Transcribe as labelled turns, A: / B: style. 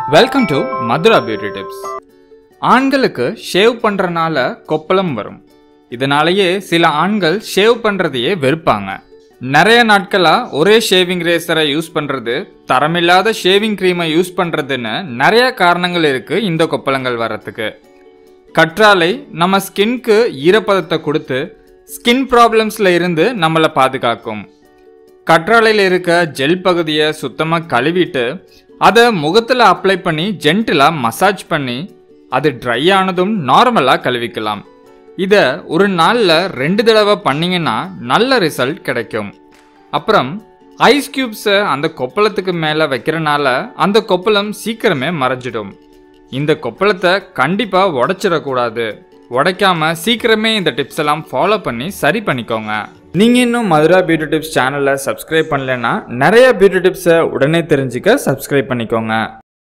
A: welcome to Madhura beauty tips ஆண்களுக்கு shave பண்றனால கொப்பளம் வரும் இதனாலேயே சில ஆண்கள் ஷேவ் பண்றதையே வெறுப்பாங்க நிறைய நாட்களா ஒரே ஷேவிங் ரேசரை யூஸ் பண்றது தரமில்லாத ஷேவிங் க்ரீமை யூஸ் பண்றதுன்னு நிறைய காரணங்கள் இருக்கு இந்த கொப்பளங்கள் வர்றதுக்கு கற்றாழை நம்ம ஸ்கின்க்கு ஈரப்பதத்தை கொடுத்து ஸ்கின் ப்ராப்ளம்ஸ்ல இருந்து நம்மளை பாதுகாக்கும் கற்றாழையில் இருக்க ஜெல் பகுதியை சுத்தமாக கழுவிட்டு அதை முகத்தில் அப்ளை பண்ணி ஜென்டிலாக மசாஜ் பண்ணி அது ட்ரை ஆனதும் நார்மலாக கழுவிக்கலாம் இதை ஒரு நாளில் ரெண்டு தடவை பண்ணிங்கன்னா நல்ல ரிசல்ட் கிடைக்கும் அப்புறம் ஐஸ் கியூப்ஸை அந்த கொப்பளத்துக்கு மேலே வைக்கிறனால அந்த கொப்பளம் சீக்கிரமே மறைஞ்சிடும் இந்த கொப்பளத்தை கண்டிப்பாக உடைச்சிடக்கூடாது உடைக்காம சீக்கிரமே இந்த டிப்ஸ் எல்லாம் ஃபாலோ பண்ணி சரி பண்ணிக்கோங்க நீங்க இன்னும் மதுரா பியூட்டி டிப்ஸ் சேனலை சப்ஸ்கிரைப் பண்ணலைன்னா நிறைய பியூட்டி டிப்ஸை உடனே தெரிஞ்சுக்க சப்ஸ்கிரைப் பண்ணிக்கோங்க